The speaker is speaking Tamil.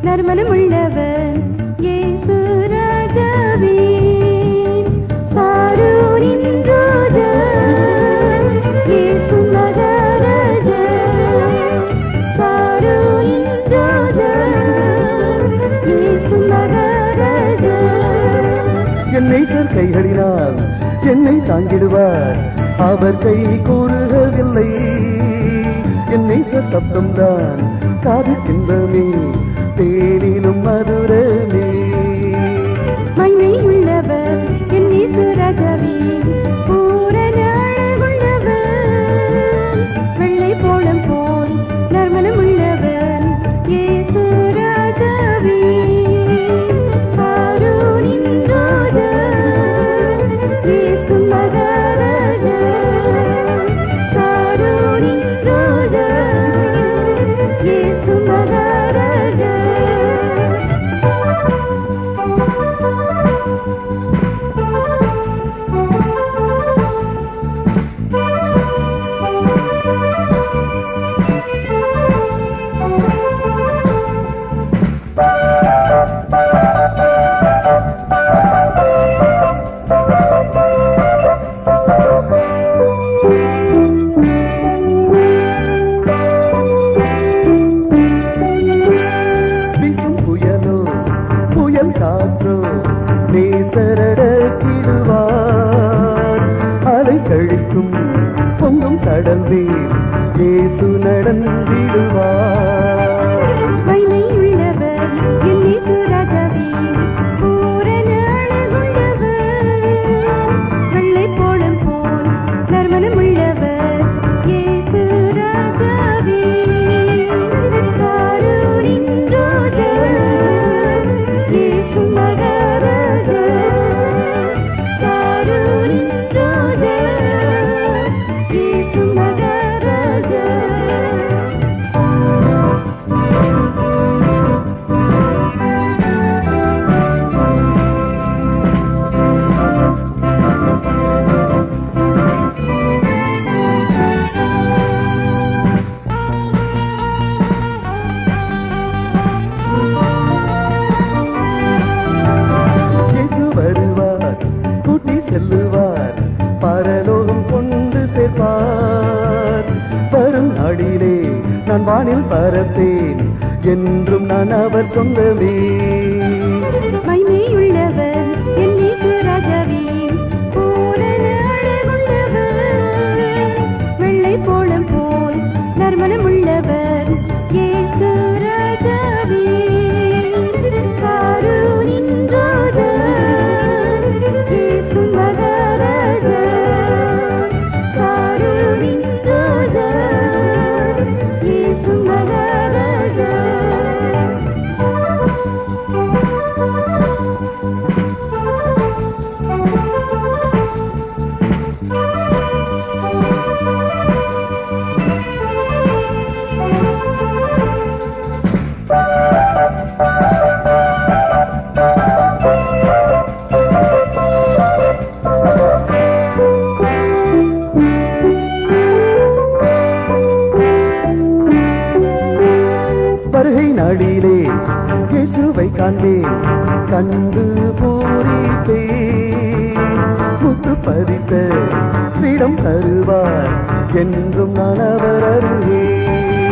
நறுமணம் உள்ளவர் இயேசு ராஜாவே சாரோனின் ராஜா இயேசு மகாராஜா சாரோனின் ராஜா இயேசு மகாராஜா என்னை சார் கைகளினால் என்னை தாங்கிடுவார் அவர் கை கூறுகவில்லை என்னை சார் சப்தம்தான் காதுக்கின்றமே தேனிலும் மதுரமே மகிமை உள்ளவர் என் இயேசு ராஜாவே பூரண அழகுள்ளவர் வெள்ளை போலம் போல் நறுமணம் உள்ளவர் இயேசு ராஜாவே சாரோனின் ராஜா இயேசு மகாராஜா சாரோனின் ராஜா இயேசு மகாராஜா வீசும் புயலோ புயல் காற்றோ நேசரடக்கிடுவார் அலை கழிக்கும் பொங்கும் கடல் வேர் இயேசு நடந்திடுவார் மகிமை உள்ளவர் என் இயேசு ராஜாவே பூரண அழகுள்ளவர் வெள்ளை போலம் போல் நறுமணம் உள்ளவர் இயேசு ராஜாவே சாரோனின் ராஜா இயேசு மகாராஜா சாரோனின் ராஜா இயேசு மகாராஜா இயேசு வருவார் கூட்டி செல்லுவார் பரலோகம் கொண்டு சேர்ப்பார் வரும் நாளிலே நான் வானில் பறப்பேன் என்றும் நான் அவர் சொந்தமே மகிமை உள்ளவர் என் இயேசு ராஜாவே பூரண அழகுள்ளவர் வெள்ளை போலம் போல் நறுமணம் உள்ளவர் இயேசு ராஜாவே சாரோனின் ராஜா இயேசு மகாராஜா சாரோனின் ராஜா இயேசு மகாராஜா வருகை நாளிலே இயேசுவை காண்பேன் கண்டு பூரிப்பே முத்து பறித்த பீடம் தருவார் என்றும் நான் அவர் அருகே